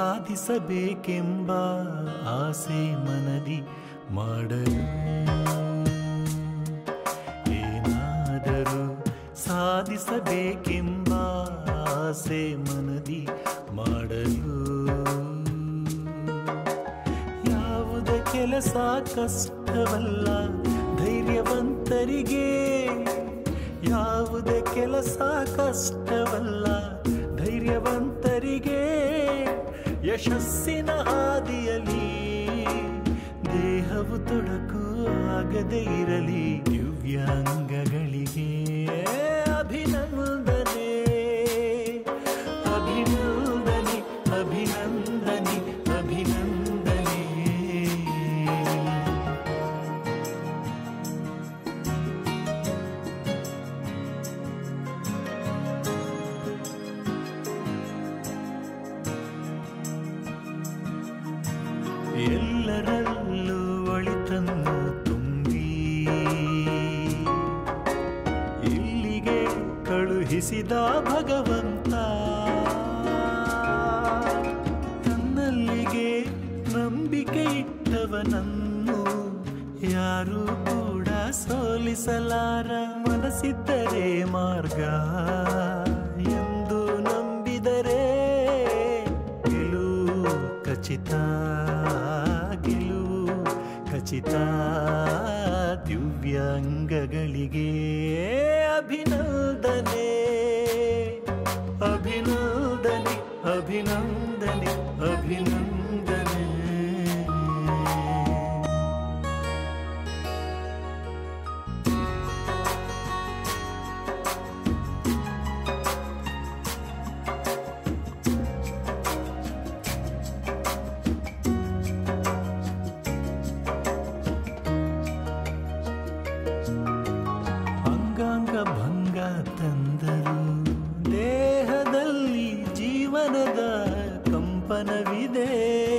ಸಾಧಿಸಬೇಕೆಂಬ ಆಸೆ ಮನದಿ ಮಾಡಲು ಏನಾದರೂ ಸಾಧಿಸಬೇಕೆಂಬ ಆಸೆ ಮನದಿ ಮಾಡಲು ಯಾವುದೇ ಕೆಲಸ ಕಷ್ಟವಲ್ಲ ಧೈರ್ಯವಂತರಿಗೆ ಯಾವುದೇ ಕೆಲಸ ಕಷ್ಟವಲ್ಲ ಧೈರ್ಯವಂತರಿಗೆ ಯಶಸ್ಸಿನ ಹಾದಿಯಲ್ಲಿ ದೇಹವು ತೊಡಕು ಆಗದೇ ಇರಲಿ ದಿವ್ಯಾಂಗಗಳಿಗೆ ಅಭಿನಂದನೆ ಅಭಿನಂದನೆ ಅಭಿನಂದನೆ ಅಭಿನಂದನೆ ಎಲ್ಲರಲ್ಲೂ ಒಳಿತನ್ನು ತುಂಬಿ ಇಲ್ಲಿಗೆ ಕಳುಹಿಸಿದ ಭಗವಂತ ತನ್ನಲ್ಲಿಗೆ ನಂಬಿಕೆ ಇಟ್ಟವನನ್ನು ಯಾರು ಕೂಡ ಸೋಲಿಸಲಾರ ಮನಸ್ಸಿದ್ದರೆ ಮಾರ್ಗ ಎಂದು ನಂಬಿದರೆ ಗೆಲುವು ಖಚಿತ ಗೆಲುವು ಖಚಿತ ದಿವ್ಯಾಂಗಗಳಿಗೆ ಅಭಿನಂದನೆ ಅಭಿನಂದನೆ ಅಭಿನಂದನೆ ಅಭಿನಂದನೆ ಅಂಗಾಂಗ ಭಂಗ ತಂದರು ದೇಹದಲ್ಲಿ ಜೀವನದ ಕಂಪನವಿದೆ